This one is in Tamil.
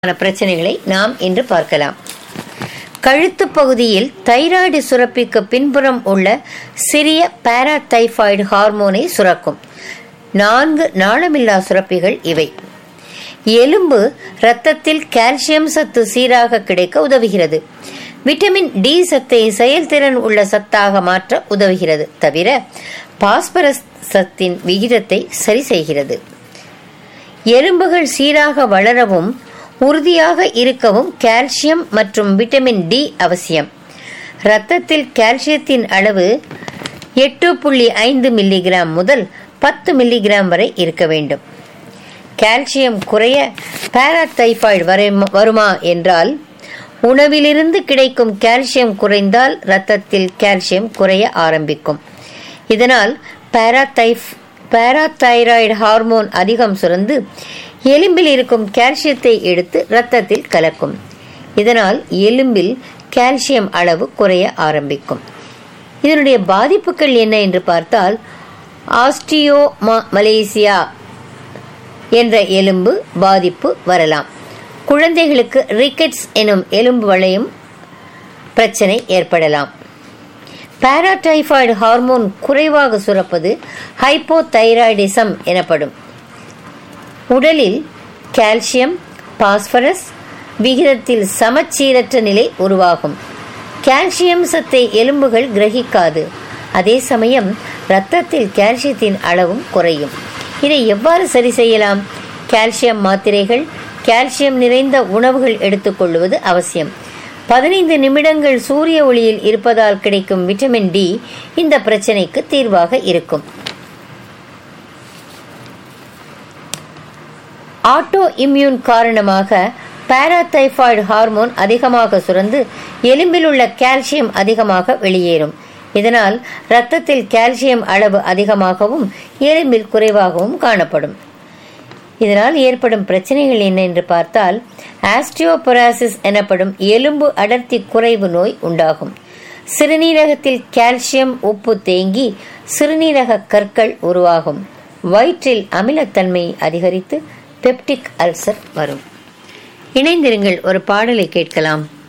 பிரச்சனைகளை நாம் இன்று பார்க்கலாம் கழுத்து பகுதியில் தைராய்டு சுரப்பிக்கு பின்புறம் உள்ள சிறிய பாராதைபாய்டு ஹார்மோனை சுரக்கும் நான்கு நாளமில்லா சுரப்பிகள் இவை எலும்பு இரத்தத்தில் கால்சியம் சத்து சீராக கிடைக்க உதவுகிறது விட்டமின் டி சத்தை செயல்திறன் உள்ள சத்தாக மாற்ற உதவுகிறது தவிர பாஸ்பரஸ் சத்தின் விகிதத்தை சரி செய்கிறது எலும்புகள் சீராக வளரவும் உறுதியாக இருக்கவும் கால்சியம் மற்றும் விட்டமின் டி அவசியம் இரத்தத்தில் கால்சியத்தின் அளவு எட்டு புள்ளி ஐந்து மில்லிகிராம் முதல் பத்து மில்லிகிராம் வரை இருக்க வேண்டும் கால்சியம் குறைய பாராதைபாய்டு வருமா என்றால் உணவிலிருந்து கிடைக்கும் கால்சியம் குறைந்தால் இரத்தத்தில் கால்சியம் குறைய ஆரம்பிக்கும் இதனால் பாராதைப் பாராதைராய்டு ஹார்மோன் அதிகம் சுரந்து எலும்பில் இருக்கும் கால்சியத்தை எடுத்து இரத்தத்தில் கலக்கும் இதனால் எலும்பில் கால்சியம் அளவு குறைய ஆரம்பிக்கும் இதனுடைய பாதிப்புகள் என்ன என்று பார்த்தால் ஆஸ்டியோ மலேசியா என்ற எலும்பு பாதிப்பு வரலாம் குழந்தைகளுக்கு ரிக்கெட்ஸ் எனும் எலும்பு வளையும் பிரச்சனை ஏற்படலாம் பாராடைபாய்டு ஹார்மோன் குறைவாக சுரப்பது ஹைப்போதைராய்டிசம் எனப்படும் உடலில் கால்சியம் பாஸ்பரஸ் விகிதத்தில் சமச்சீரற்ற நிலை உருவாகும் கால்சியம் சத்தை எலும்புகள் கிரகிக்காது அதே சமயம் இரத்தத்தில் கால்சியத்தின் அளவும் குறையும் இதை எவ்வாறு சரி செய்யலாம் கால்சியம் மாத்திரைகள் கால்சியம் நிறைந்த உணவுகள் எடுத்துக்கொள்வது அவசியம் பதினைந்து நிமிடங்கள் சூரிய ஒளியில் இருப்பதால் கிடைக்கும் விட்டமின் டி இந்த பிரச்சனைக்கு தீர்வாக இருக்கும் ஆட்டோ இம்யூன் காரணமாக பாராதைபாய்டு ஹார்மோன் அதிகமாக சுரந்து எலும்பில் உள்ள கால்சியம் அதிகமாக வெளியேறும் இதனால் இரத்தத்தில் கால்சியம் அளவு அதிகமாகவும் எலும்பில் குறைவாகவும் காணப்படும் இதனால் ஏற்படும் பிரச்சனைகள் என்ன என்று பார்த்தால் ஆஸ்டியோபொராசிஸ் எனப்படும் எலும்பு அடர்த்தி குறைவு நோய் உண்டாகும் சிறுநீரகத்தில் கால்சியம் உப்பு தேங்கி சிறுநீரக கற்கள் உருவாகும் வயிற்றில் அமிலத்தன்மை அதிகரித்து பெப்டிக் அல்சர் வரும் இணைந்திருங்கள் ஒரு பாடலை கேட்கலாம்